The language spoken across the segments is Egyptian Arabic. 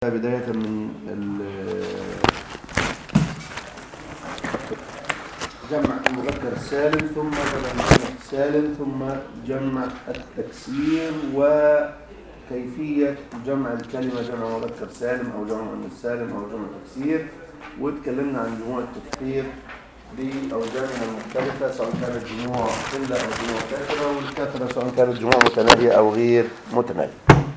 بداية من جمع المذكر السالم ثم جمع المؤنث السالم ثم جمع التكسير وكيفية جمع الكلمة جمع مذكر سالم أو جمع مؤنث سالم أو جمع تكسير واتكلمنا عن جموع التكسير بأوزانها المختلفة سواء كانت جموع قلة أو جموع كثرة والكثرة سواء كانت جموع متناهية أو غير متناهية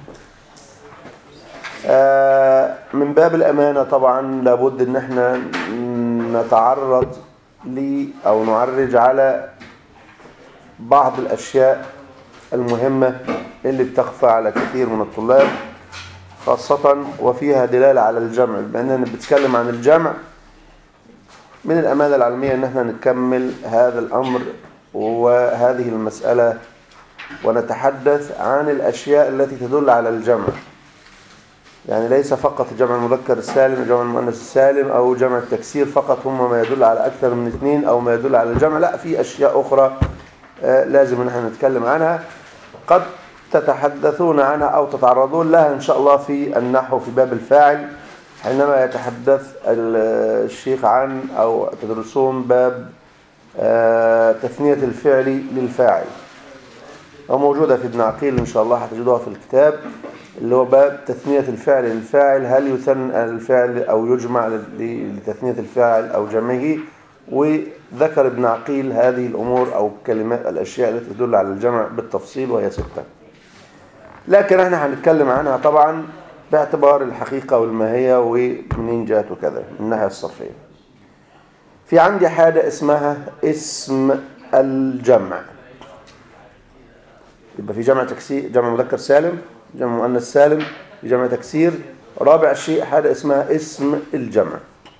آه، من باب الأمانة طبعا لابد ان احنا نتعرض لي او نعرج على بعض الاشياء المهمة اللي بتخفى على كثير من الطلاب خاصة وفيها دلالة على الجمع بما اننا بنتكلم عن الجمع من الأمانة العلمية ان احنا نكمل هذا الأمر وهذه المسألة ونتحدث عن الأشياء التي تدل على الجمع يعني ليس فقط جمع المذكر السالم جمع المؤنث السالم أو جمع التكسير فقط هم ما يدل على أكثر من اثنين أو ما يدل على الجمع لا في أشياء أخرى لازم نحن نتكلم عنها قد تتحدثون عنها أو تتعرضون لها إن شاء الله في النحو في باب الفاعل حينما يتحدث الشيخ عن أو تدرسون باب تثنية الفعل للفاعل وموجودة في ابن عقيل إن شاء الله هتجدوها في الكتاب اللي هو باب تثنية الفعل للفاعل هل يثنى الفعل أو يجمع لتثنية الفاعل أو جمعه وذكر ابن عقيل هذه الأمور أو كلمات الأشياء التي تدل على الجمع بالتفصيل وهي ستة لكن احنا هنتكلم عنها طبعا باعتبار الحقيقة والماهية ومنين جاءت وكذا من الناحية الصرفية في عندي حاجة اسمها اسم الجمع يبقى في جمع تكسير جمع مذكر سالم جمع مؤنث سالم جمع تكسير رابع شيء حاجه اسمها اسم الجمع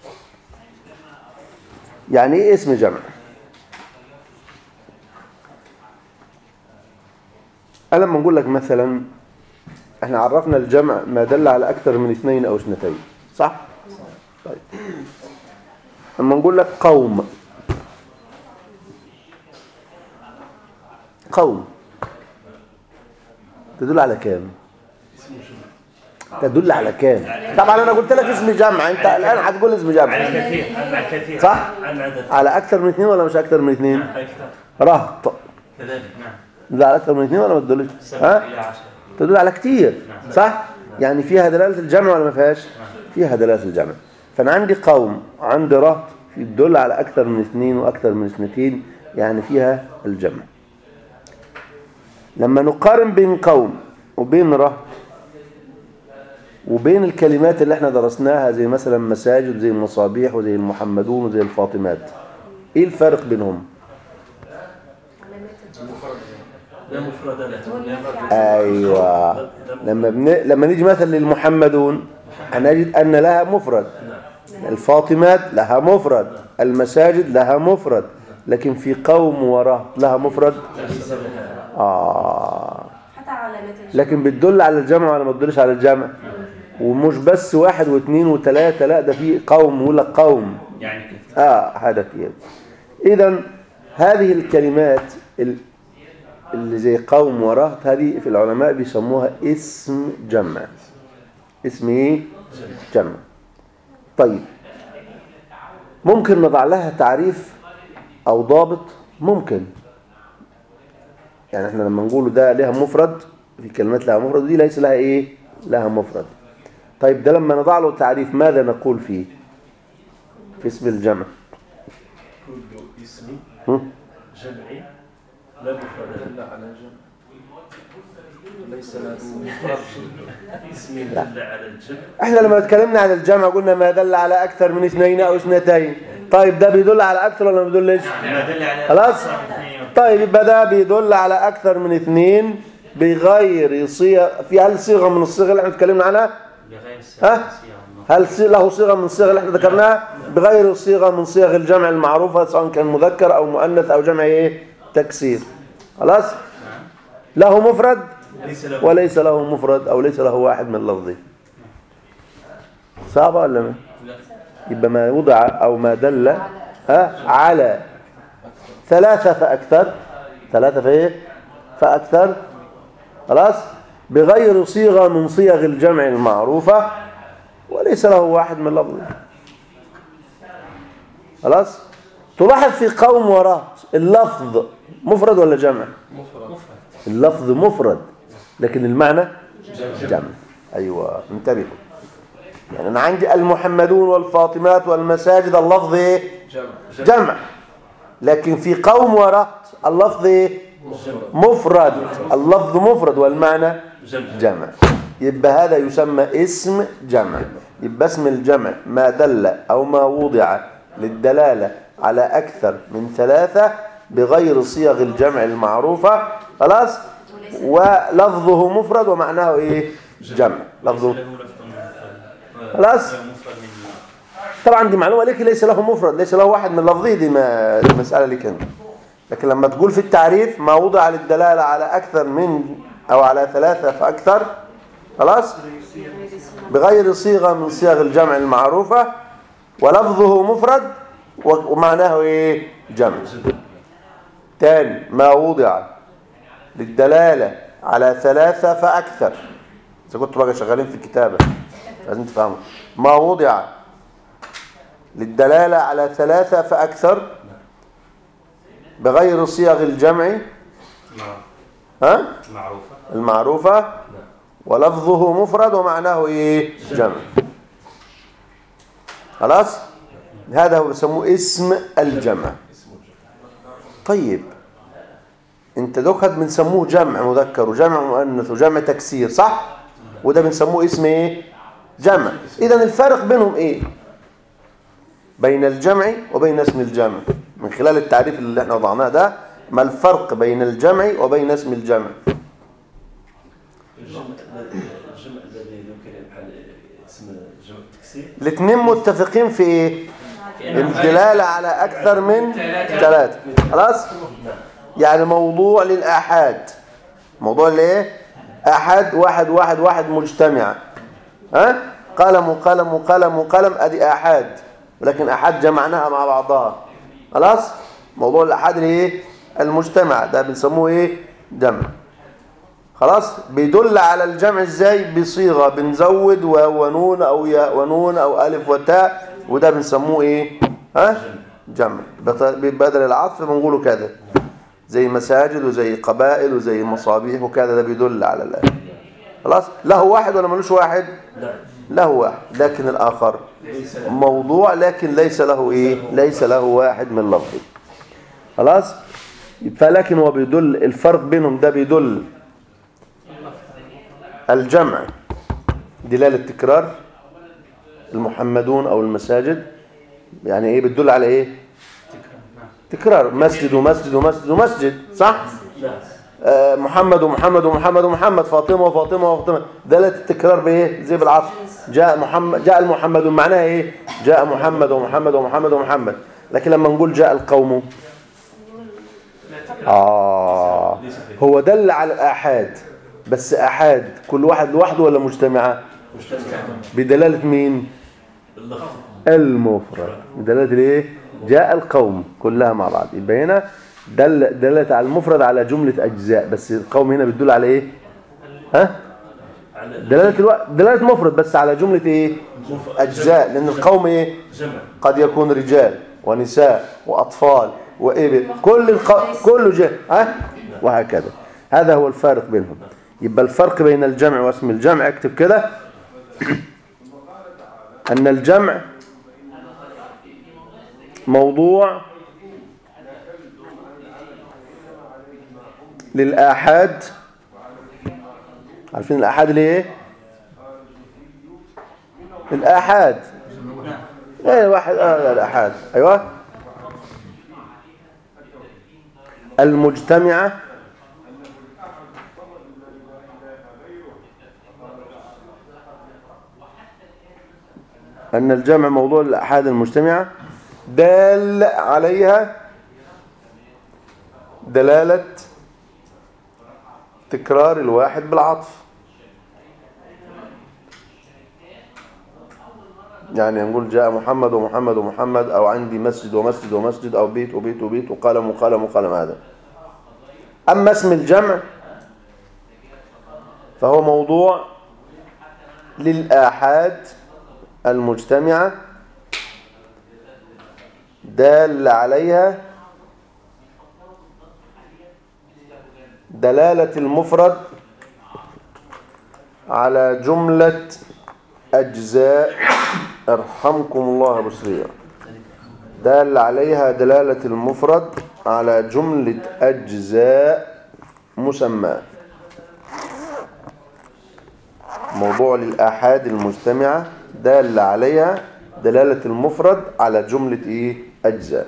يعني ايه اسم جمع انا لما نقول لك مثلا احنا عرفنا الجمع ما دل على اكثر من اثنين او اثنتين صح طيب لما نقول لك قوم قوم تدل على كام تدل على كام طبعا انا قلت لك اسم جمع انت الان هتقول اسم جمع على كثير على كثير صح عن عدد على اكثر من اثنين ولا مش اكثر من اثنين أكثر رهط كذلك نعم تدل على اكثر من اثنين ولا ما تدلش سبعة ها إلى عشرة تدل على كتير صح يعني فيها دلاله الجمع ولا ما فيهاش فيها دلاله الجمع فانا عندي قوم عندي رهط يدل على اكثر من اثنين واكثر من اثنتين يعني فيها الجمع لما نقارن بين قوم وبين رهط وبين الكلمات اللي احنا درسناها زي مثلا مساجد زي المصابيح وزي المحمدون وزي الفاطمات ايه الفرق بينهم لا مفردة لا لا ايوه لما بن... لما نيجي مثلا للمحمدون هنجد ان لها مفرد الفاطمات لها مفرد المساجد لها مفرد لكن في قوم ورهط لها مفرد ليس لها اه حتى علامات الجمع لكن بتدل على الجمع ولا ما بتدلش على الجمع ومش بس واحد واثنين وثلاثة لا ده في قوم ولا قوم يعني كثير اه هذا كده اذا هذه الكلمات ال- اللي زي قوم ورهط هذه في العلماء بيسموها اسم جمع اسم ايه جمع طيب ممكن نضع لها تعريف او ضابط ممكن يعني احنا لما نقوله ده لها مفرد في كلمات لها مفرد دي ليس لها ايه لها مفرد طيب ده لما نضع له تعريف ماذا نقول فيه في اسم الجمع كل اسم هم؟ جمعي لا مفرد له على جمع ليس له اسم دل على الجمع احنا لما اتكلمنا عن الجمع قلنا ما دل على اكثر من اثنين او اثنتين طيب ده بيدل على اكثر ولا ما بيدلش ما دل على خلاص؟ أكثر من اثنين. طيب يبقى ده بيدل على اكثر من اثنين بغير صيغه في هل صيغه من الصيغ اللي احنا اتكلمنا عنها بغير ها؟ سياسية هل صي- له صيغه من الصيغ اللي احنا ذكرناها بغير صيغه من صيغ الجمع المعروفه سواء كان مذكر او مؤنث او جمع ايه تكسير خلاص له مفرد ليس له وليس له مفرد او ليس له واحد من لفظه صعبه ولا ما لا. يبقى ما وضع او ما دل ها على ثلاثة فأكثر ثلاثة فايه فأكثر خلاص بغير صيغة من صيغ الجمع المعروفة وليس له واحد من لفظه خلاص تلاحظ في قوم ورات اللفظ مفرد ولا جمع مفرد اللفظ مفرد لكن المعنى جمع ايوه انتبهوا يعني انا عندي المحمدون والفاطمات والمساجد اللفظ ايه جمع جمع لكن في قوم ورات اللفظ ايه مفرد اللفظ مفرد والمعنى جمع جمع يبقى هذا يسمى اسم جمع يبقى اسم الجمع ما دل أو ما وضع للدلالة على أكثر من ثلاثة بغير صيغ الجمع المعروفة خلاص ولفظه مفرد ومعناه إيه جمع لفظه خلاص. طبعا دي معلومة لك ليس له مفرد ليس له واحد من لفظه دي, ما دي مسألة لك انت لكن لما تقول في التعريف ما وضع للدلالة على أكثر من أو على ثلاثة فأكثر خلاص بغير صيغة من صيغ الجمع المعروفة ولفظه مفرد ومعناه ايه جمع تاني ما وضع للدلالة على ثلاثة فأكثر إذا كنتوا بقى شغالين في الكتابة لازم تفهموا ما وضع للدلالة على ثلاثة فأكثر بغير صيغ الجمع ها معروفة المعروفة ولفظه مفرد ومعناه ايه جمع خلاص هذا هو بيسموه اسم الجمع طيب انت دوكت بنسموه جمع مذكر وجمع مؤنث وجمع تكسير صح وده بنسموه اسم ايه جمع اذا الفرق بينهم ايه بين الجمع وبين اسم الجمع من خلال التعريف اللي احنا وضعناه ده ما الفرق بين الجمع وبين اسم الجمع الجمع الجمع الذي يمكن أن يحل اسم جمع التكسير الاثنين متفقين في ايه الدلالة على أكثر من ثلاثة خلاص يعني موضوع للآحاد موضوع لإيه أحد واحد واحد واحد مجتمع ها قلم وقلم وقلم وقلم أدي آحاد ولكن آحاد جمعناها مع بعضها خلاص موضوع الآحاد اللي إيه المجتمع ده بنسموه إيه جمع خلاص بيدل على الجمع ازاي بصيغه بنزود واو ونون او ياء ونون او الف وتاء وده بنسموه ايه ها جمع بط- بدل العطف بنقوله كذا زي مساجد وزي قبائل وزي مصابيح وكذا ده بيدل على الآية خلاص له واحد ولا ملوش واحد لا له واحد لكن الآخر ليس موضوع لكن ليس له ايه ليس له واحد من لفظه خلاص فلكن هو بيدل الفرق بينهم ده بيدل الجمع دلالة تكرار المحمدون او المساجد يعني ايه بتدل على ايه تكرار مسجد ومسجد ومسجد ومسجد صح لا آه، محمد ومحمد ومحمد ومحمد فاطمة وفاطمة وفاطمة دلالة التكرار بايه زي بالعطف جاء محمد جاء المحمد معناها ايه جاء محمد ومحمد ومحمد ومحمد لكن لما نقول جاء القوم آه هو دل على الآحاد بس آحاد كل واحد لوحده ولا مجتمعة مجتمع بدلالة مين باللفظ المفرد بدلالة الايه جاء القوم كلها مع بعض يبقى هنا دل دلت على المفرد على جملة أجزاء بس القوم هنا بتدل على ايه ها على دلالة الوقت دلالة مفرد بس على جملة ايه مف- أجزاء لأن القوم ايه جمع قد يكون رجال ونساء وأطفال وإبل كل الق... كله جاء ها وهكذا هذا هو الفارق بينهم يبقى الفرق بين الجمع واسم الجمع اكتب كده أن الجمع موضوع للآحاد عارفين الآحاد اللي ايه الآحاد ايه واحد اه الآحاد ايوه المجتمعة أن الجمع موضوع الأحاد المجتمعة دال عليها دلالة تكرار الواحد بالعطف يعني نقول جاء محمد ومحمد ومحمد أو عندي مسجد ومسجد ومسجد أو بيت وبيت وبيت وقلم وقلم وقلم هذا أما اسم الجمع فهو موضوع للآحاد المجتمعة دال عليها دلالة المفرد على جملة أجزاء ارحمكم الله أبو سريع دال عليها دلالة المفرد على جملة أجزاء مسمى موضوع للآحاد المجتمعة دال عليها دلالة المفرد على جملة إيه؟ أجزاء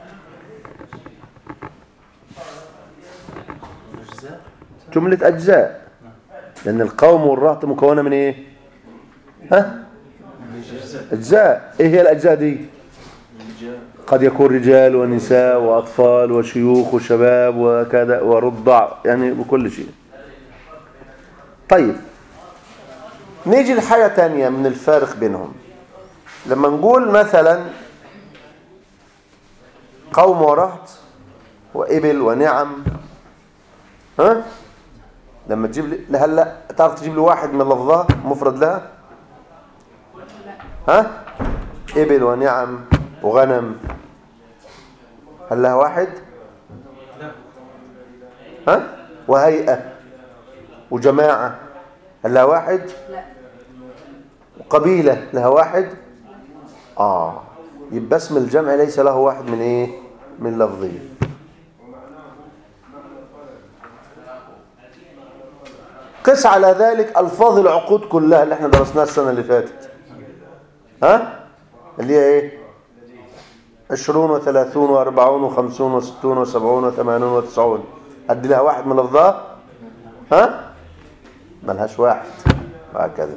أجزاء جملة أجزاء لأن القوم والرهط مكونة من إيه؟ ها؟ أجزاء إيه هي الأجزاء دي؟ رجال قد يكون رجال ونساء وأطفال وشيوخ وشباب وكذا ورضع يعني بكل شيء طيب نيجي لحاجة تانية من الفارق بينهم لما نقول مثلا قوم ورهط وإبل ونعم ها لما تجيب لي هلا تعرف تجيب لي واحد من لفظها مفرد لها ها إبل ونعم وغنم هل لها واحد لا ها وهيئة وجماعة هل لها واحد لا وقبيلة لها واحد آه يبقى اسم الجمع ليس له واحد من إيه من لفظيه قس على ذلك ألفاظ العقود كلها اللي احنا درسناها السنة اللي فاتت ها اللي هي ايه عشرون وثلاثون واربعون وخمسون وستون وسبعون وثمانون وتسعون أدي لها واحد من لفظها ها ملهاش واحد وهكذا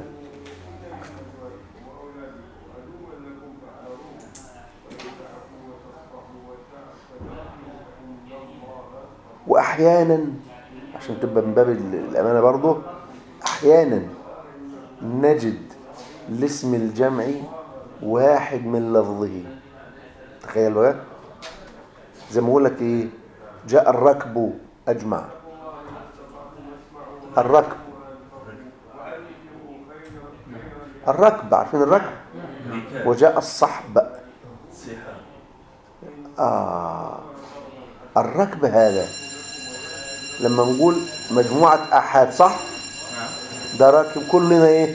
وأحيانا عشان تبقى من باب الأمانة برضه أحيانا نجد الاسم الجمعي واحد من لفظه تخيل بقى زي ما اقول لك ايه جاء الركب اجمع الركب الركب عارفين الركب ركاب وجاء الصحب صحة آه الركب هذا لما نقول مجموعة أحاد صح ده راكب كلنا ايه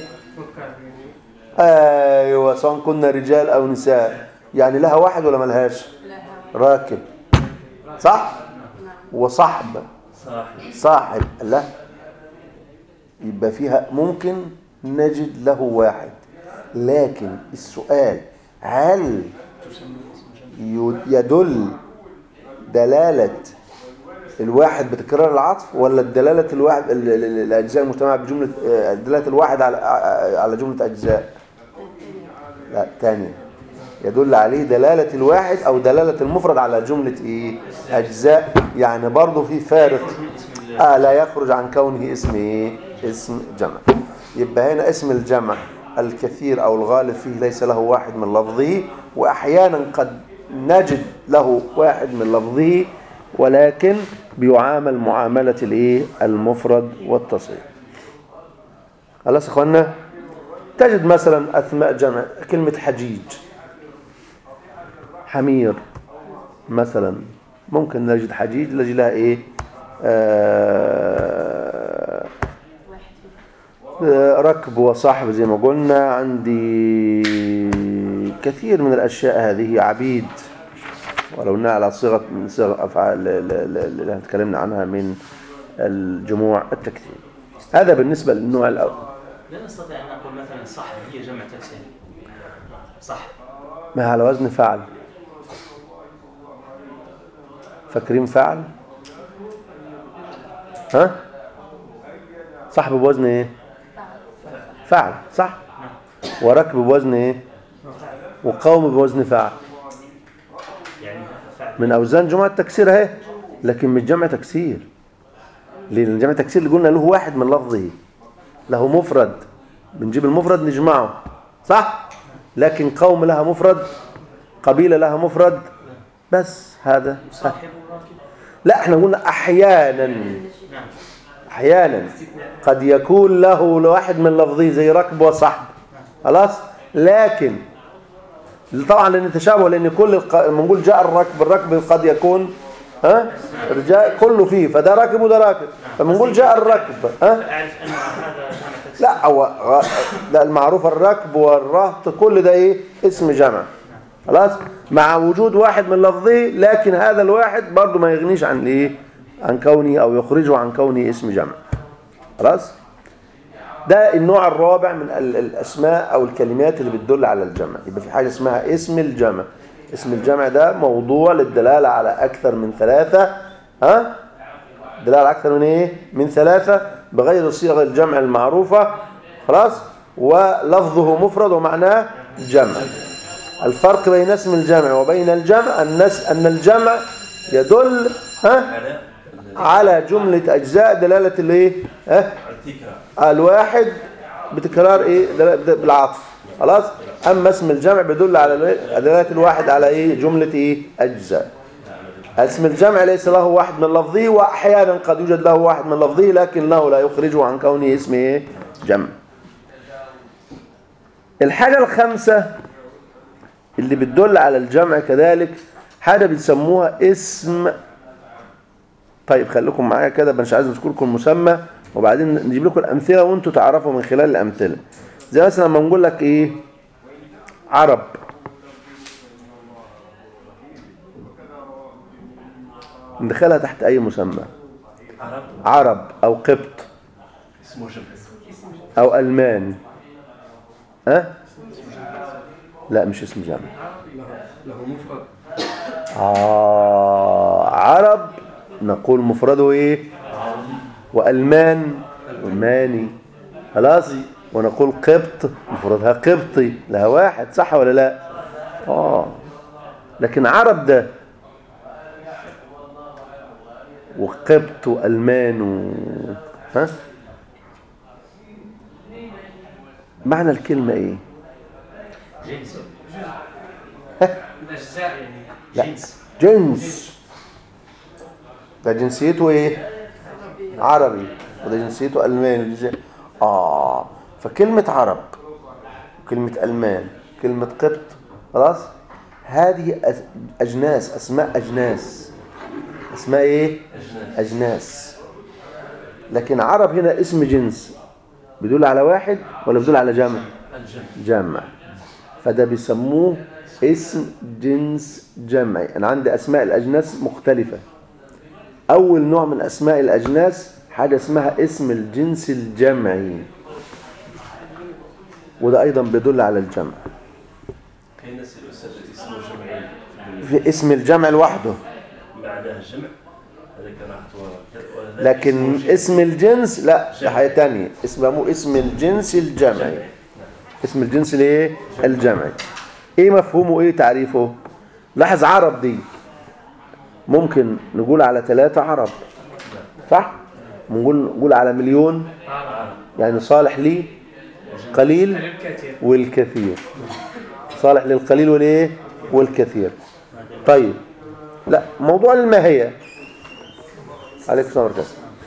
ايوه سواء كنا رجال او نساء يعني لها واحد ولا ملهاش لها راكب صح نعم وصحب صاحب صاحب لا يبقى فيها ممكن نجد له واحد لكن السؤال هل ي- يدل دلالة الواحد بتكرار العطف ولا دلالة الواحد ال- ال- ال- الأجزاء المجتمعة بجملة آه، دلالة الواحد على على جملة أجزاء لا تاني يدل عليه دلالة الواحد أو دلالة المفرد على جملة إيه أجزاء يعني برضه في فارق آه لا يخرج عن كونه اسم إيه اسم جمع يبقى هنا اسم الجمع الكثير أو الغالب فيه ليس له واحد من لفظه وأحيانا قد نجد له واحد من لفظه ولكن بيعامل معاملة الإيه المفرد والتصريف خلاص يا اخوانا تجد مثلا أسماء جمع كلمة حجيج حمير مثلا ممكن نجد حجيج نجد لها ايه آه واحد آه، ركب وصحب زي ما قلنا عندي كثير من الأشياء هذه عبيد ولو انها على صيغة من صيغ أفعال اللي تكلمنا عنها من الجموع التكثير هذا بالنسبة للنوع الأول لا نستطيع أن نقول مثلا صح هي جمع تكسير صح ما على وزن فعل فاكرين فعل ها صحب بوزن ايه فعل صح وركب بوزن ايه وقوم بوزن فعل يعني فعل من اوزان جمع التكسير اهي لكن مش جمع تكسير ليه لان جمع التكسير اللي قلنا له واحد من لفظه له مفرد بنجيب المفرد نجمعه صح لكن قوم لها مفرد قبيلة لها مفرد بس هذا صاحب وراكب لا احنا قلنا احيانا نعم احيانا قد يكون له واحد من لفظه زي ركب وصحب خلاص لكن طبعا لان تشابه لان كل الق... لما نقول جاء الركب الركب قد يكون ها رجاء كله فيه فده راكب وده راكب فلما نقول جاء الركب ها اعرف ان هذا جمع تكسير لا هو غ- لا المعروف الركب والرهط كل ده ايه اسم جمع خلاص مع وجود واحد من لفظه لكن هذا الواحد برضه ما يغنيش عن ايه عن كونه او يخرجه عن كونه اسم جمع خلاص ده النوع الرابع من ال- الاسماء او الكلمات اللي بتدل على الجمع يبقى في حاجه اسمها اسم الجمع اسم الجمع ده موضوع للدلاله على اكثر من ثلاثه ها دلالة على أكثر من إيه؟ من ثلاثة بغير صيغ الجمع المعروفة خلاص ولفظه مفرد ومعناه جمع الفرق بين اسم الجمع وبين الجمع الناس أن الجمع يدل ها على على جملة أجزاء دلالة الإيه؟ ها على التكرار الواحد بتكرار إيه؟ دل- بالعطف خلاص أما اسم الجمع بيدل على الإيه؟ دلالة الواحد على إيه؟ جملة إيه؟ أجزاء اسم الجمع ليس له واحد من لفظه واحيانا قد يوجد له واحد من لفظه لكنه لا يخرجه عن كونه اسم ايه جمع الحاجة الخامسة اللي بتدل على الجمع كذلك حاجة بيسموها اسم طيب خليكم معايا كده مش عايز اذكر لكم المسمى وبعدين نجيب لكم الامثله وانتوا تعرفوا من خلال الامثله زي مثلا لما نقول لك ايه عرب ندخلها تحت اي مسمى عرب عرب او قبط اسمه جمع او المان ها لا مش اسم جمع له مفرد آه عرب نقول مفرده ايه والمان الماني خلاص ونقول قبط مفردها قبطي لها واحد صح ولا لا اه لكن عرب ده وقبط والمان و... ها معنى الكلمه ايه جنس الاجزاء يعني لا. جنس جنس ده جنسيته ايه عربي وده جنسيته الماني وجنسيته- اه فكلمة عرب كلمة المان كلمة قبط خلاص هذه أس- اجناس اسماء اجناس اسماء ايه أجناس اجناس لكن عرب هنا اسم جنس بيدل على واحد ولا بيدل على جمع الجمع جمع فده بيسموه اسم جنس جمعي انا عندي اسماء الاجناس مختلفة اول نوع من اسماء الاجناس حاجة اسمها اسم الجنس الجمعي وده ايضا بيدل على الجمع كاين ناس الاستاذ اسمه جمعين في اسم الجمع لوحده معناه جمع هذاك راحت ورا وهذاك لكن اسمه جنس. اسم الجنس لا ده جمع. حاجة تانية اسمه اسم الجنس الجمعي اسم الجنس الايه الجمعي ايه مفهومه ايه تعريفه لاحظ عرب دي ممكن نقول على ثلاثة عرب صح نقول نقول على مليون يعني صالح لي قليل الكثير والكثير صالح للقليل والايه والكثير طيب لا موضوع الماهية عليك السلام عليكم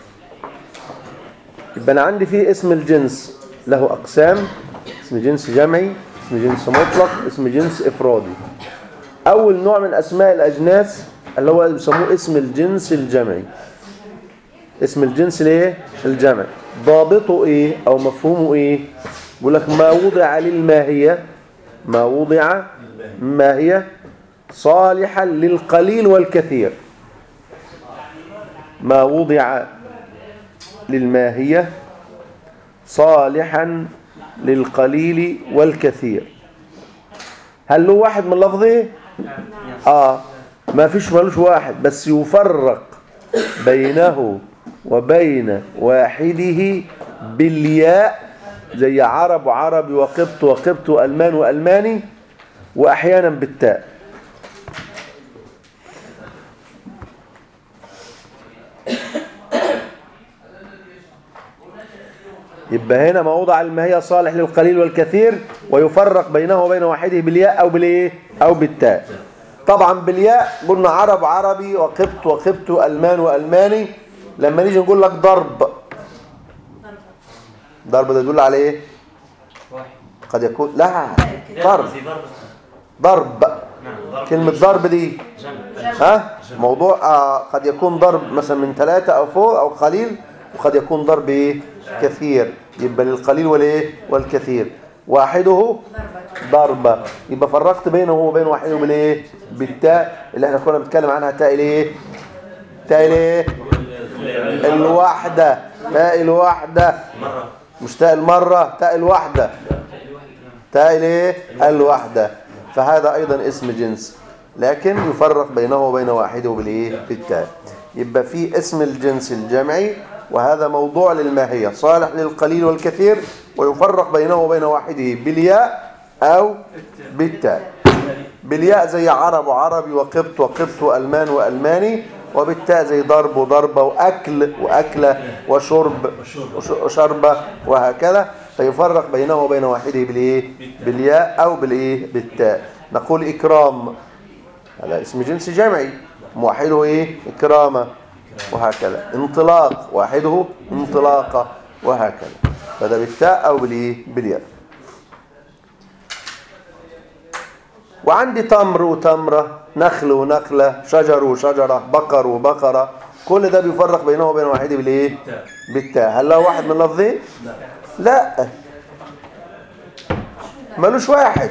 يبقى انا عندي فيه اسم الجنس له اقسام اسم جنس جمعي اسم جنس مطلق اسم جنس افرادي اول نوع من اسماء الاجناس اللي هو بيسموه اسم الجنس الجمعي اسم الجنس الايه الجمعي ضابطه ايه او مفهومه ايه بيقول لك ما وضع للماهيه ما وضع ماهيه صالحا للقليل والكثير ما وضع للماهيه صالحا للقليل والكثير هل له واحد من لفظه اه ما فيش ملوش واحد بس يفرق بينه وبين واحده بالياء زي عرب وعربي وقبط وقبط والمان والماني واحيانا بالتاء يبقى هنا موضع الماهية صالح للقليل والكثير ويفرق بينه وبين واحده بالياء او بالايه او بالتاء طبعا بالياء قلنا عرب عربي وقبط وقبط المان والماني لما نيجي نقول لك ضرب ضرب ده يدل على ايه واحد قد يكون لا ضرب قصدي ضرب ضرب نعم ضرب كلمة ضرب دي جمع ها موضوع آه قد يكون ضرب مثلا من ثلاثة أو فوق أو قليل وقد يكون ضرب إيه؟ كثير يبقى للقليل والإيه والكثير واحده ضربة يبقى فرقت بينه وبين واحده بالإيه بالتاء اللي احنا كنا بنتكلم عنها تاء الإيه تاء الإيه الواحدة تاء الواحدة مرة مش تاء المرة تاء الواحدة تاء الايه الواحدة فهذا ايضا اسم جنس لكن يفرق بينه وبين واحده بالايه بالتاء يبقى في اسم الجنس الجمعي وهذا موضوع للماهية صالح للقليل والكثير ويفرق بينه وبين واحده بالياء او بالتاء بالياء زي عرب وعربي وقبط وقبط والمان والماني وبالتاء زي ضرب وضربه واكل واكله وشرب وش- وشربه وهكذا فيفرق بينه وبين واحده بالايه بالياء او بالايه بالتاء نقول اكرام هذا اسم جنس جمعي موحده ايه اكرامه وهكذا انطلاق واحده انطلاقه وهكذا فده بالتاء او بالايه بالياء وعندي تمر وتمرة نخل ونخلة شجر وشجرة بقر وبقرة كل ده بيفرق بينه وبين واحد بالايه بالتاء هل له واحد من لفظين لا ملوش واحد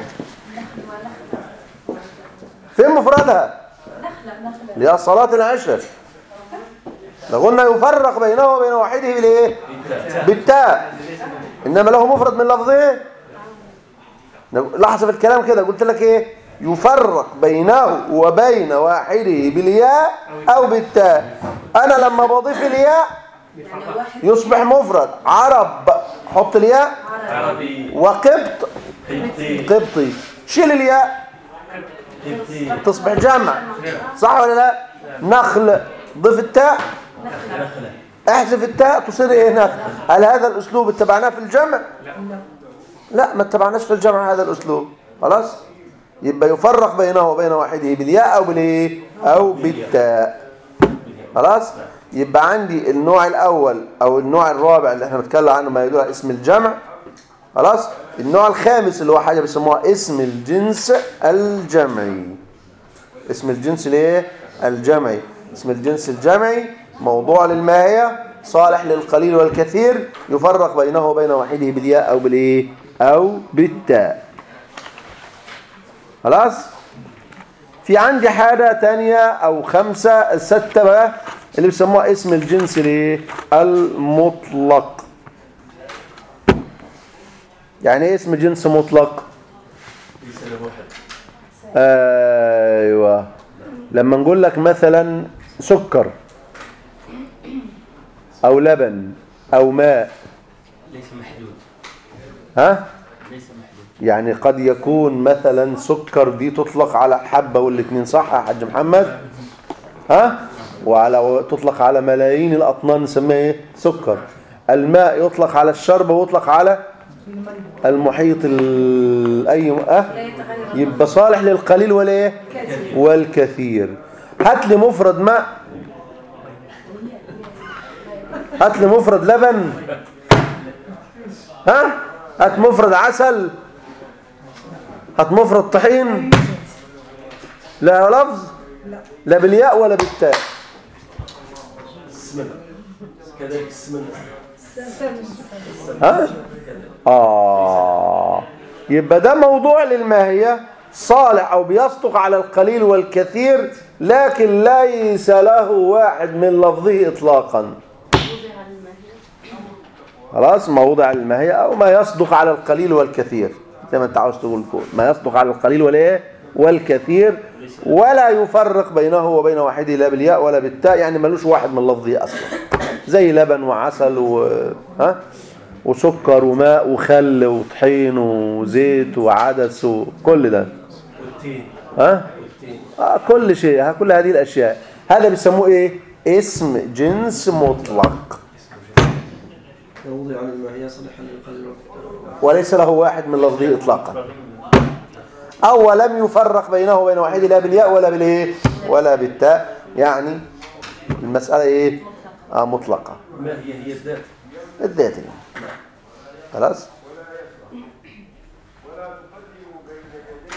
فين مفردها نخلة نخلة اللي هي صلاة العشاء لو قلنا يفرق بينه وبين واحده بالايه بالتاء انما له مفرد من لفظين لحظه في الكلام كده قلت لك ايه يفرق بينه وبين واحده بالياء او بالتاء انا لما بضيف الياء يعني واحد يصبح مفرد عرب حط الياء عربي وقبط قبطي قبطي شيل الياء قبطي تصبح جمع صح ولا لا نخل ضيف التاء نخلة احذف التاء تصير ايه هناك هل هذا الاسلوب اتبعناه في الجمع لا ما اتبعناش في الجمع هذا الاسلوب خلاص يبقى يفرق بينه وبين واحده بالياء او بالايه او بالتاء خلاص يبقى عندي النوع الاول او النوع الرابع اللي احنا بنتكلم عنه ما يدل على اسم الجمع خلاص النوع الخامس اللي هو حاجه بيسموها اسم الجنس الجمعي اسم الجنس الايه الجمعي اسم الجنس الجمعي موضوع للماهيه صالح للقليل والكثير يفرق بينه وبين واحده بالياء او بالايه او بالتاء خلاص في عندي حاجه تانية او خمسه السته بقى اللي بيسموها اسم الجنس الايه المطلق يعني ايه اسم جنس مطلق ليس له واحد ايوه لما نقول لك مثلا سكر او لبن او ماء ليس محدود ها ليس محدود يعني قد يكون مثلا سكر دي تطلق على حبة والاثنين صح يا حاج محمد ها وعلى تطلق على ملايين الاطنان نسميها ايه سكر الماء يطلق على الشرب ويطلق على المحيط ال... اي أه؟ لا يتغير يبقى صالح للقليل ولا ايه كثير والكثير هات لي مفرد ماء هات لي مفرد لبن ها هات مفرد عسل هات مفرد طحين لا لفظ لا بالياء ولا بالتاء السمن كذلك السمن ها آه يبقى ده موضوع للماهية صالح أو بيصدق على القليل والكثير لكن ليس له واحد من لفظه إطلاقا وضع الماهية خلاص موضع الماهية أو ما يصدق على القليل والكثير زي ما أنت عاوز تقول فوق ما يصدق على القليل والإيه والكثير ولا يفرق بينه وبين واحده لا بالياء ولا بالتاء يعني ملوش واحد من لفظه أصلا زي لبن وعسل و... ها وسكر وماء وخل وطحين وزيت وعدس وكل ده والتين ها والتين آه كل شيء ها كل هذه الأشياء هذا بيسموه إيه اسم جنس مطلق ووضع عن الماهية صالحا للقليل والكثير. وليس له واحد من لفظه إطلاقا أو لم يفرق بينه وبين واحد لا بالياء ولا بالإيه ولا بالتاء يعني المسألة إيه آه مطلقة ما هي هي الذات الذات خلاص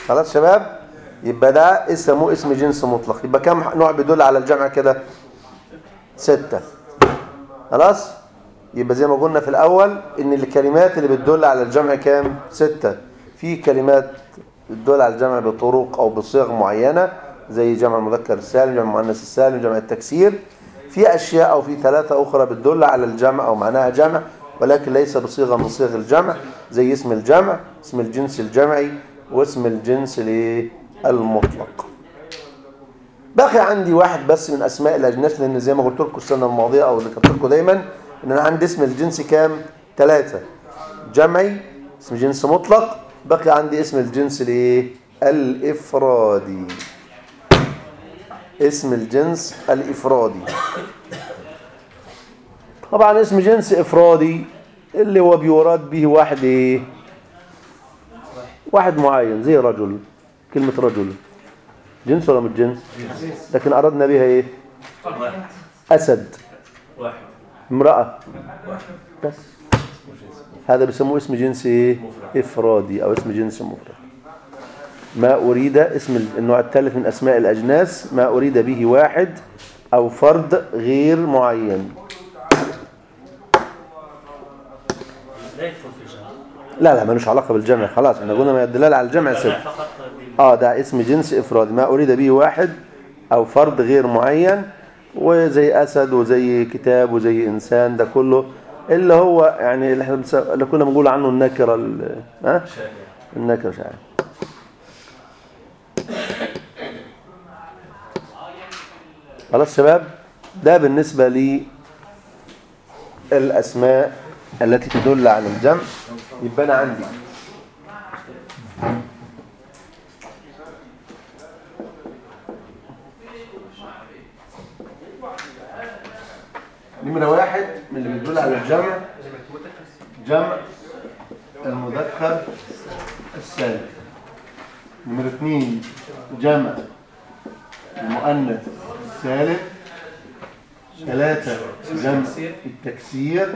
خلاص شباب يبقى ده اسمه اسم جنس مطلق يبقى كم نوع بيدل على الجمع كده ستة خلاص يبقى زي ما قلنا في الأول إن الكلمات اللي بتدل على الجمع كام ستة في كلمات بتدل على الجمع بطرق أو بصيغ معينة زي جمع المذكر السالم جمع المؤنث السالم جمع التكسير في أشياء أو في ثلاثة أخرى بتدل على الجمع أو معناها جمع ولكن ليس بصيغة من صيغ الجمع زي اسم الجمع اسم الجنس الجمعي واسم الجنس الايه؟ المطلق بقي عندي واحد بس من اسماء الاجناس لان زي ما قلت لكم السنه الماضيه او ذكرت لكم دايما ان انا عندي اسم الجنس كام ثلاثة جمعي اسم جنس مطلق بقي عندي اسم الجنس الايه الافرادي اسم الجنس الافرادي طبعا اسم جنس افرادي اللي هو بيراد به واحد ايه واحد معين زي رجل كلمة رجل جنس ولا مش جنس لكن أردنا بها ايه واحد أسد واحد امرأة بس هذا بيسموه اسم جنس ايه افرادي او اسم جنس مفرد ما اريد اسم النوع الثالث من اسماء الاجناس ما اريد به واحد او فرد غير معين لا يدخل في الجمع لا لا ملوش علاقة بالجمع خلاص احنا قلنا ما الدلالة على الجمع ست لا فقط بال- اه ده اسم جنس افرادي ما اريد به واحد او فرد غير معين وزي اسد وزي كتاب وزي انسان ده كله اللي هو يعني اللي احنا بنس- اللي كنا بنقول عنه النكره ال- ها شائع النكره شاعر خلاص شباب ده بالنسبه لي الاسماء التي تدل على الجمع يبقى انا عندي نمرة واحد من اللي بيدل على الجمع جمع المذكر السالم نمرة اثنين جمع المؤنث السالم ثلاثة جمع التكسير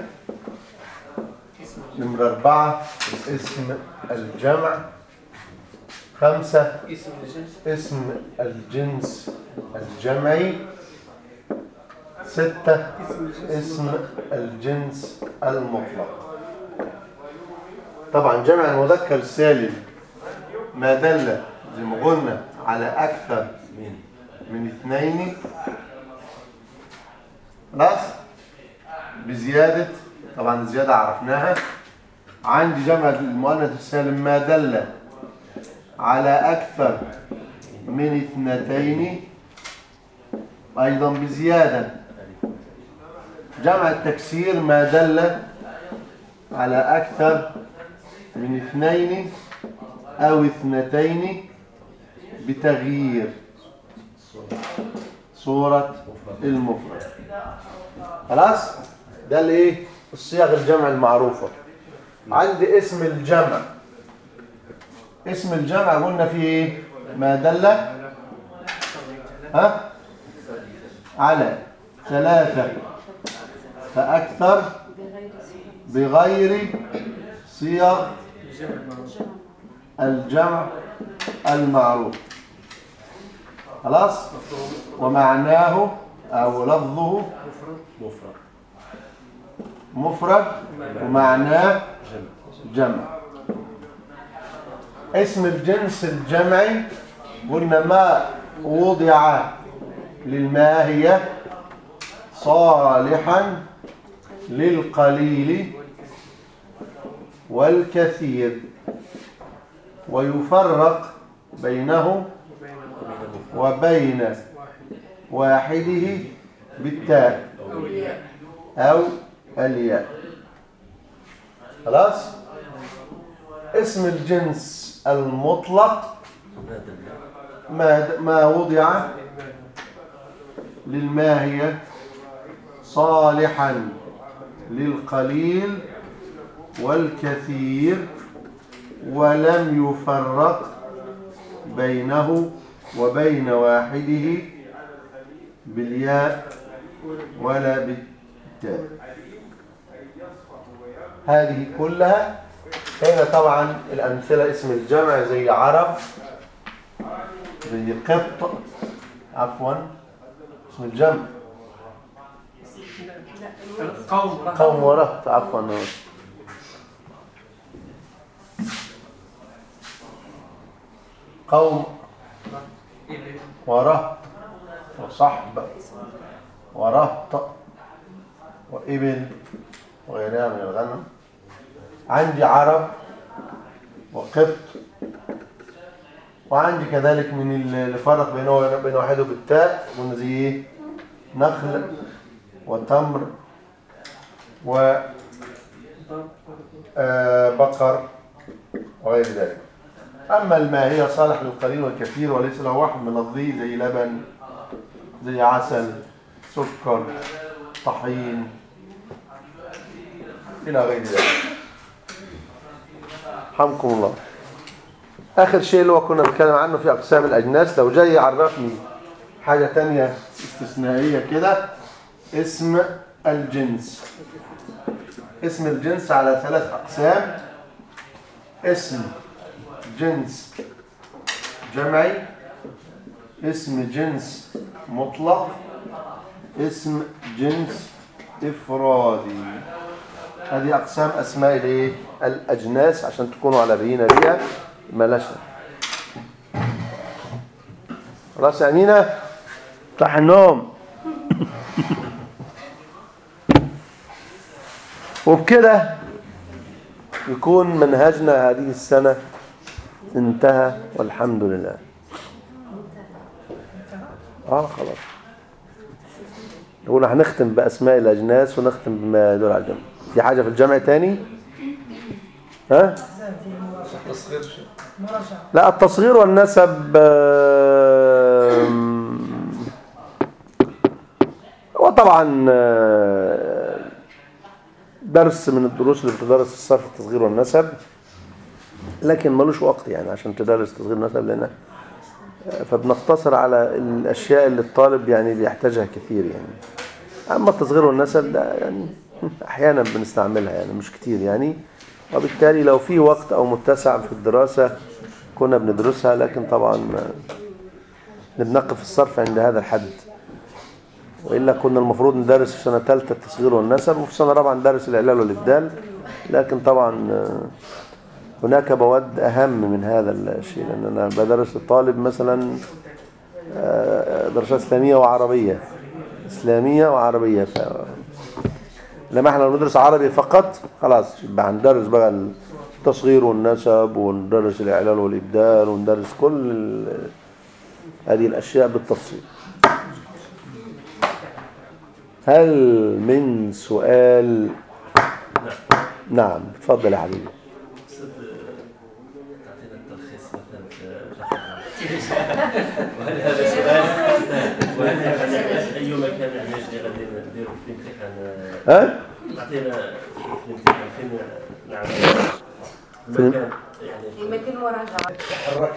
نمرة أربعة اسم الجمع خمسة اسم الجنس الجمعي ستة اسم الجنس المطلق طبعا جمع المذكر السالم ما دل زي ما قلنا على أكثر مين من اثنين خلاص بزيادة طبعا الزيادة عرفناها عندي جمع المؤنث السالم ما دل على أكثر من اثنتين أيضا بزيادة جمع التكسير ما دل على أكثر من اثنين أو اثنتين بتغيير صورة المفرد خلاص ده الايه الصيغ الجمع المعروفة عندي اسم الجمع اسم الجمع قلنا فيه ايه ما دل ها على ثلاثة فأكثر بغير صيغ الجمع المعروف خلاص ومعناه أو لفظه مفرد مفرد ومعناه جمع جمع اسم الجنس الجمعي قلنا ما وضع للماهية صالحا للقليل والكثير ويفرق بينه وبين واحده بالتاء أو الياء خلاص اسم الجنس المطلق ما ما وضع للماهية صالحا للقليل والكثير ولم يفرق بينه وبين واحده بالياء ولا بالتاء هذه كلها هنا طبعا الأمثلة اسم الجمع زي عرب زي قط عفوا اسم الجمع قوم رهط قوم ورهط عفوا قوم ورهط وصحب ورهط وإبل وغيرها من الغنم عندي عرب وقبط وعندي كذلك من ال- الفرق بينه وبين واحده بالتاء قلنا زي ايه نخل وتمر و آه، بقر وغير ذلك أما الماهية صالح للقليل والكثير وليس له واحد من الضي زي لبن زي عسل سكر طحين إلى غير ذلك حمكم الله آخر شيء اللي هو كنا بنتكلم عنه في أقسام الأجناس لو جاي يعرفني حاجة تانية استثنائية كده اسم الجنس اسم الجنس على ثلاث أقسام اسم جنس جمعي اسم جنس مطلق اسم جنس إفرادي هذه أقسام أسماء الإيه؟ الأجناس عشان تكونوا على بينا بيها ملاش خلاص يا أمينة صح النوم وبكده يكون منهجنا هذه السنة انتهى والحمد لله اه خلاص نقول هنختم بأسماء الأجناس ونختم بما يدل على الجمع في حاجة في الجمع تاني ها تصغير شيء لا التصغير والنسب آم، وطبعا آه، درس من الدروس اللي بتدرس الصرف التصغير والنسب لكن ملوش وقت يعني عشان تدرس تصغير النسب لأنه فبنقتصر على الأشياء اللي الطالب يعني بيحتاجها كثير يعني أما التصغير والنسب ده يعني أحيانا بنستعملها يعني مش كتير يعني وبالتالي لو في وقت أو متسع في الدراسة كنا بندرسها لكن طبعا بنقف الصرف عند هذا الحد وإلا كنا المفروض ندرس في سنة ثالثة التصغير والنسب وفي سنة رابعة ندرس الإعلال والإبدال لكن طبعا آه، هناك مواد أهم من هذا الشيء لأن أنا بدرس الطالب مثلا آه، دراسات إسلامية وعربية إسلامية وعربية ف... لما احنا لو ندرس عربي فقط خلاص يبقى هندرس بقى التصغير والنسب وندرس الإعلال والإبدال وندرس كل ال- هذه الأشياء بالتفصيل هل من سؤال نعم تفضل يا حبيبي أستاذ تعطينا التلخيص مثلا في وهل هذا سؤال وهل هذا أي مكان يعني اللي غادي نديرو في الامتحان ها تعطينا في الامتحان فين نعم في- المكان يعني يمكن مراجعة تحركت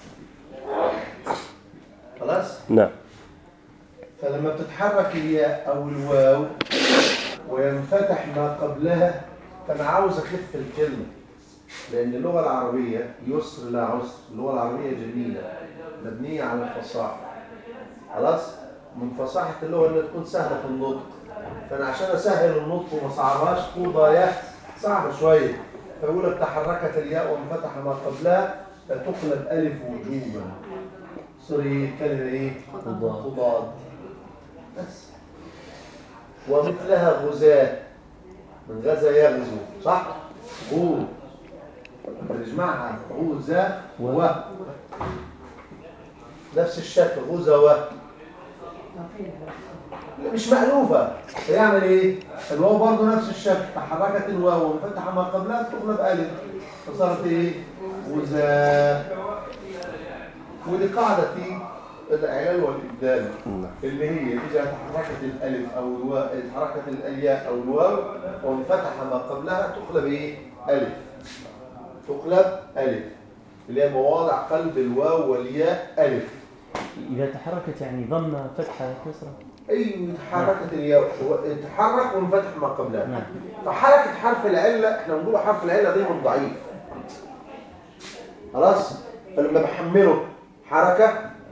خلاص نعم فلما بتتحرك الياء او الواو وينفتح ما قبلها فانا عاوز اخف الكلمه لان اللغه العربيه يسر لا عسر اللغه العربيه جميله مبنيه على الفصاحه خلاص من فصاحه اللغه انها تكون سهله في النطق فانا عشان اسهل النطق وما صعبهاش طوبى ياء صعبه شويه فاقول لك تحركت الياء وانفتح ما قبلها فتقلب الف وجوبا سوري كلمه ايه تضاد بس ومثلها غزاة من غزا يغزو صح؟ غو تجمعها غزا و نفس الشكل غزا و لا، مش مألوفة فيعمل ايه؟ الواو برضه نفس الشكل تحركت الواو وانفتح ما قبلها تقلب ألف فصارت ايه؟ غزا ودي قاعدة في الإعلال والإبدال اللي هي إذا تحركت الألف أو الواو تحركت الياء أو الواو وانفتح ما قبلها تقلب إيه؟ ألف تقلب ألف اللي هي مواضع قلب الواو والياء ألف إذا تحركت يعني ضم فتحة كسرة أي تحركت الياء تحرك وانفتح ما قبلها نعم فحركة حرف العلة احنا بنقول حرف العلة دايما ضعيف خلاص فلما بحمله حركة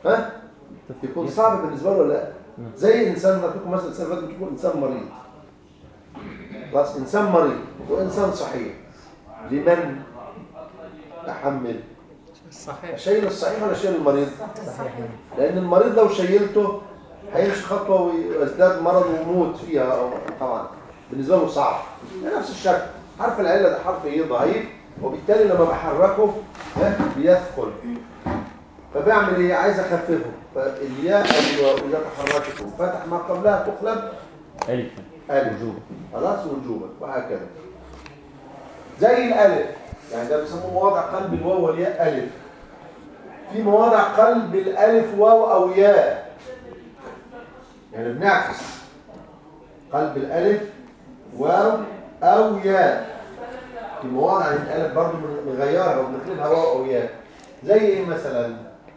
ها يكون صعب بالنسبه له ولا لا زي انسان نعطيكم مثلا السنه اللي فاتت بتقول انسان مريض خلاص انسان مريض وانسان صحيح لمن احمل صحيح شيل الصحيح ولا شيل المريض صحيح لان المريض لو شيلته هيمشي خطوه ويزداد مرض ويموت فيها أو- طبعا بالنسبه له صعب نفس الشكل حرف العله ده حرف ايه ضعيف وبالتالي لما بحركه ها بيثقل فبعمل ايه عايز اخففه فالياء أيوة، اذا تحركت وفتح ما قبلها تقلب ألف ألف خلاص وجوبا وهكذا زي الألف يعني ده بيسموه مواضع قلب الواو والياء ألف في مواضع قلب الألف واو أو ياء يعني بنعكس قلب الألف واو أو ياء في مواضع الألف برضه بنغيرها وبنقلبها واو أو ياء زي إيه مثلا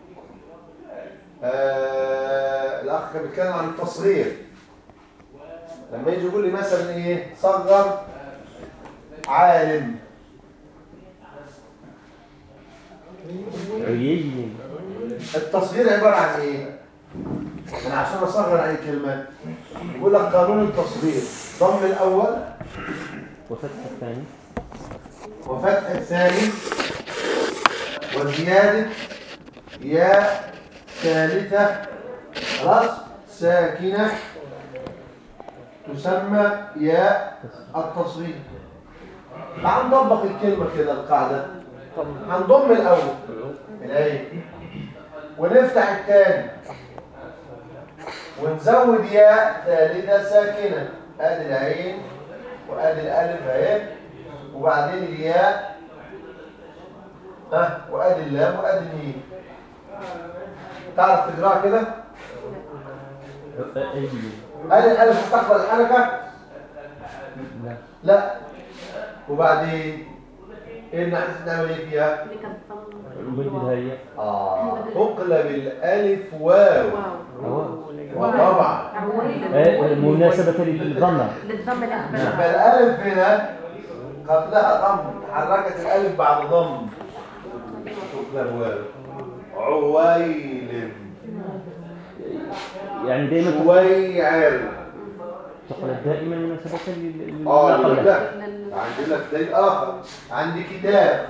آه الأخ كان بيتكلم عن التصغير لما يجي يقول لي مثلا ايه صغر عالم عيين التصغير عبارة عن ايه انا عشان اصغر اي كلمة يقول لك قانون التصغير ضم الاول وفتح الثاني وفتح الثاني وزيادة ياء ثالثة خلاص ساكنة تسمى ياء التصغير تعال نطبق الكلمة كده القاعدة هنضم الأول العين ونفتح الثاني ونزود ياء ثالثة ساكنة ادي العين وادي الالف اهي وبعدين الياء ها وادي اللام وادي الميم تعرف تقراها كده أيين هل الالف تقبل الحركه لا لا وبعدين ايه اللي عايز نعمل ايه فيها اللي كانت ضم نبدلها هي اه تقلب الالف واو واو وطبعا آه، مناسبة للضمة للضم الأكبر يبقى الالف هنا قبلها ضم تحركت الالف بعد ضم تقلب واو عويلم يعني دائما شويعر تقلب دائما مناسبة لل- لل- اه لما لا قبلها. عندي لك دليل اخر عندي كتاب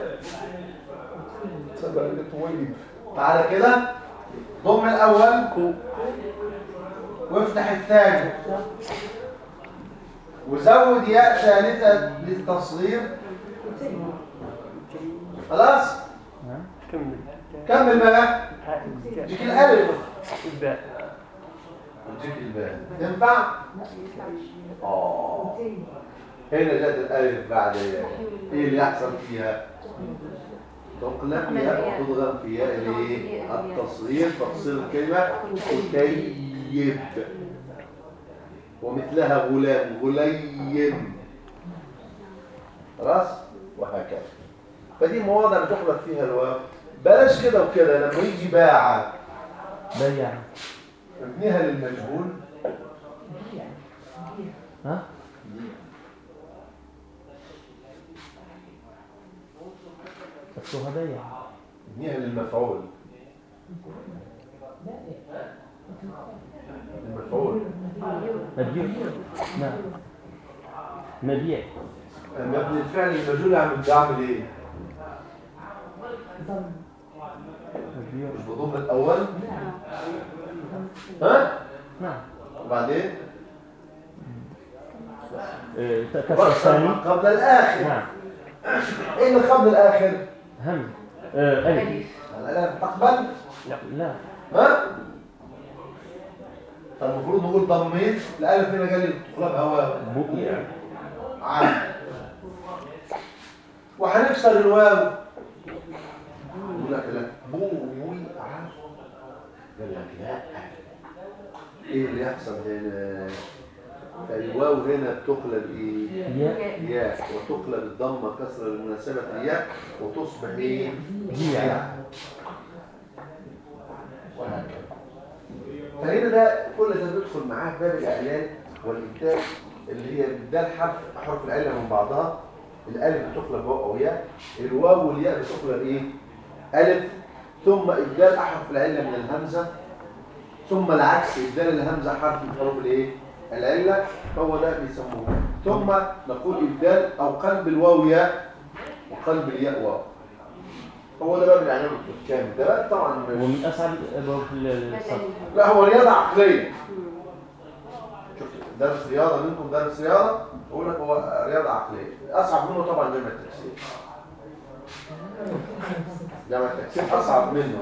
تعالى كده ضم الاول وافتح الثاني وزود ياء ثالثه للتصغير خلاص ها؟ كمل بقى ديك الالف الباء وديك الباء تنفع اه هنا جت الالف بعد ايه اللي يحصل فيها تقلب فيها وتضغم فيها الايه التصغير تفصيل الكلمه كتيب ومثلها غلام غليم خلاص وهكذا فدي مواضع بتحذف فيها الواو بلاش كده وكده لما يجي باع بيع ابنها للمجهول ها أصلها بيع ابنها للمفعول المفعول مبيع نعم مبيع مبني الفعل المجهول عم بعمل ايه مبيع مش بضم الاول ها نعم وبعدين آه، كسر بكسر الثاني ما قبل الاخر نعم ايه اللي قبل الاخر هم آه، ألف ألف الالف تقبل لا ها فالمفروض نقول ضميت الالف هنا قال لي تقلب هواء بقيع عام وهنكسر الواو يقول لك لا بو وي عام قال لك لا ايه اللي يحصل هنا الواو هنا بتقلب ايه ياء ياء وتقلب الضمه كسر لمناسبه الياء وتصبح ايه جيع وهكذا فهنا ده كل ده بيدخل معاه باب الاعلان والانتاج اللي هي بدال حرف حرف العله من بعضها الالف بتقلب واو او ياء الواو والياء بتقلب ايه الف ثم إبدال أحرف العلة من الهمزة ثم العكس إبدال الهمزة حرف من حروف الإيه؟ العلة هو ده بيسموه ثم نقول إبدال أو قلب الواو ياء وقلب الياء واو هو ده بقى بالعنوان الكامل ده بقى طبعا مش ومن أصعب الأبواب في الصف لا هو رياضة عقلية شفت درس رياضة منكم درس رياضة أقول لك هو رياضة عقلية أصعب منه طبعا جمع التكسير جمع التكسير أصعب منه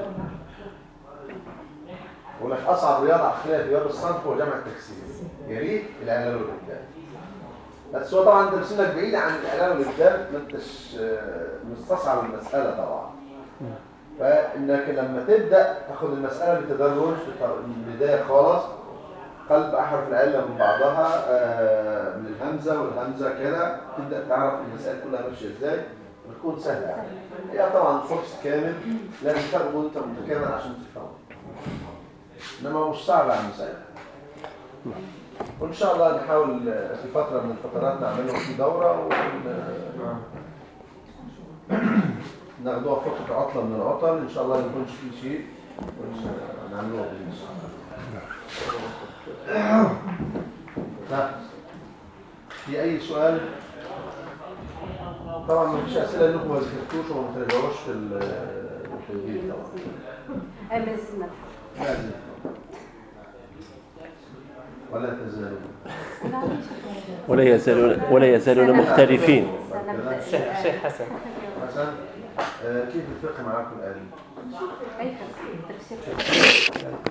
أقول لك أصعب رياضة عقلية في باب الصنف هو جمع التكسير يا ريت الإعلان والإبدال بس هو طبعا درسنا بعيد عن الإعلان والإبدال ما انتش آه، مستصعب المسألة طبعا فإنك لما تبدأ تاخد المسألة بتدرج من البداية خالص قلب أحرف العلة من بعضها آه، من الهمزة والهمزة كده تبدأ تعرف المسائل كلها ماشية ازاي بتكون سهلة يعني هي طبعا كورس كامل لازم تاخده انت متكامل عشان تفهمه انما هو مش صعب على المسائل وان شاء الله نحاول آه، في فترة من الفترات نعمله في دورة ون... ناخدوها فترة عطلة من العطل إن شاء الله ما يكونش فيه شيء ونعملوها بإذن الله. ها في أي سؤال؟ طبعا ما فيش أسئلة إنكم ما ذكرتوش وما ترجعوش في ال- في البيت طبعا أمزنا لازم ولا تزالوا ولا يزالون ولا يزالون مختلفين سنبدأ شيخ شيخ حسن حسن آه، كيف الفقه معاكم الآن؟ كيف التفسير